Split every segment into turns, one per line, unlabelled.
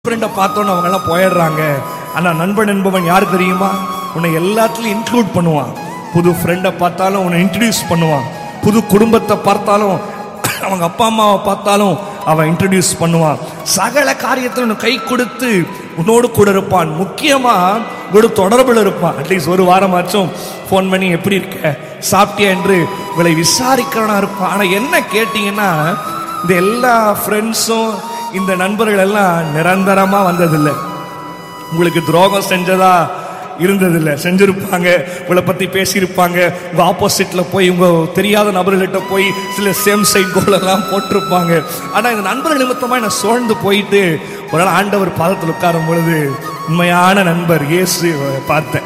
ஃப்ரெண்டை பார்த்தோன்னு அவங்க எல்லாம் போயிடுறாங்க ஆனா நண்பன் என்பவன் யார் தெரியுமா உன்னை எல்லாத்துலயும் இன்க்ளூட் பண்ணுவான் புது ஃப்ரெண்டை பார்த்தாலும் உன்னை இன்ட்ரடியூஸ் பண்ணுவான் புது குடும்பத்தை பார்த்தாலும் அவங்க அப்பா அம்மாவை பார்த்தாலும் அவன் இன்ட்ரடியூஸ் பண்ணுவான் சகல காரியத்தில் உனக்கு கை கொடுத்து உன்னோடு கூட இருப்பான் முக்கியமா ஒரு தொடர்பில் இருப்பான் அட்லீஸ்ட் ஒரு வாரமாச்சும் ஃபோன் பண்ணி எப்படி இருக்க சாப்பிட்டியா என்று உங்களை விசாரிக்கிறவனா இருப்பான் ஆனா என்ன கேட்டீங்கன்னா இந்த எல்லா ஃப்ரெண்ட்ஸும் இந்த நண்பர்கள் எல்லாம் நிரந்தரமா வந்ததில்லை உங்களுக்கு துரோகம் செஞ்சதா இருந்ததில்லை செஞ்சிருப்பாங்க உங்களை பத்தி பேசியிருப்பாங்க உங்க ஆப்போசிட்ல போய் உங்க தெரியாத நபர்கள்ட்ட போய் சில சேம் சைட் கோல் எல்லாம் போட்டிருப்பாங்க ஆனா இந்த நண்பர்கள் நிமித்தமா என்ன சோழ்ந்து போயிட்டு ஒரு நாள் ஆண்டவர் பாதத்தில் உட்காரும் பொழுது உண்மையான நண்பர் இயேசு பார்த்தேன்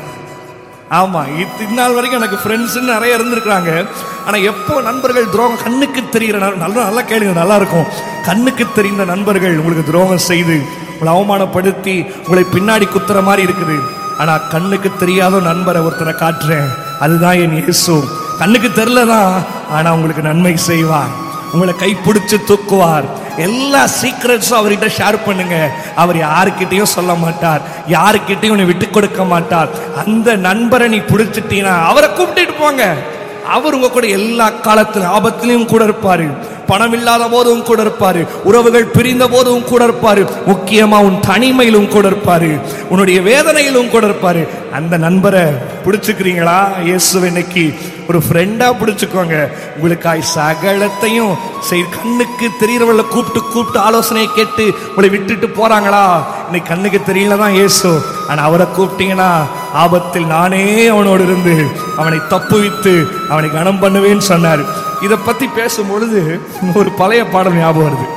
ஆமா இது இந்நாள் வரைக்கும் எனக்கு ஃப்ரெண்ட்ஸ் நிறைய இருந்திருக்கிறாங்க ஆனா எப்போ நண்பர்கள் துரோகம் கண்ணுக்கு தெரிகிற ந- நல்லா நல்லா கேளுங்க நல்லா இருக்கும் கண்ணுக்கு தெரிந்த நண்பர்கள் உங்களுக்கு துரோகம் செய்து உங்களை அவமானப்படுத்தி உங்களை பின்னாடி குத்துற மாதிரி இருக்குது ஆனா கண்ணுக்கு தெரியாத நண்பரை ஒருத்தரை காட்டுறேன் அதுதான் என் இயேசு கண்ணுக்கு தெரிலதான் ஆனா உங்களுக்கு நன்மை செய்வார் உங்களை கைப்பிடிச்சு தூக்குவார் எல்லா சீக்ரெட்ஸும் அவர்கிட்ட ஷேர் பண்ணுங்க அவர் யாருக்கிட்டையும் சொல்ல மாட்டார் யாருக்கிட்டையும் உன்னை விட்டு கொடுக்க மாட்டார் அந்த நண்பரை நீ பிடிச்சிட்டீங்கன்னா அவரை கூப்பிட்டுட்டு போங்க அவர் உங்க கூட எல்லா காலத்திலும் ஆபத்திலையும் கூட இருப்பாரு பணம் இல்லாத போதும் கூட இருப்பாரு உறவுகள் பிரிந்த போதும் கூட இருப்பாரு முக்கியமா உன் தனிமையிலும் கூட இருப்பாரு உன்னுடைய வேதனையிலும் கூட இருப்பாரு அந்த நண்பரை பிடிச்சுக்கிறீங்களா இயேசு இன்னைக்கு ஒரு ஃப்ரெண்டா பிடிச்சுக்கோங்க உங்களுக்காய் சகலத்தையும் செய் கண்ணுக்கு தெரியறவள கூப்பிட்டு கூப்பிட்டு ஆலோசனையை கேட்டு உங்களை விட்டுட்டு போறாங்களா இன்னைக்கு கண்ணுக்கு தெரியல தான் இயேசு ஆனா அவரை கூப்பிட்டீங்கன்னா ஆபத்தில் நானே அவனோடு இருந்து அவனை தப்புவித்து அவனை கனம் பண்ணுவேன்னு சொன்னார் இதை பத்தி பேசும் பொழுது ஒரு பழைய பாடல் ஞாபகம் வருது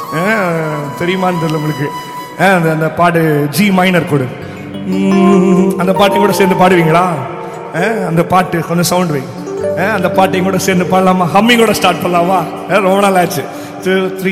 அஹ், தெரியுமான்னு தெரியல உங்களுக்கு அஹ், அந்த அந்த பாடு ஜி மைனர் கொடு உம், அந்த பாட்டையும் கூட சேர்ந்து பாடுவீங்களா அஹ், அந்த பாட்டு கொஞ்சம் சவுண்ட் வை அஹ், அந்த பாட்டையும் கூட சேர்ந்து பாடலாமா ஹம்மிங் கூட ஸ்டார்ட் பண்ணலாமா அஹ், ரொம்ப நாள் ஆச்சு த்ரீ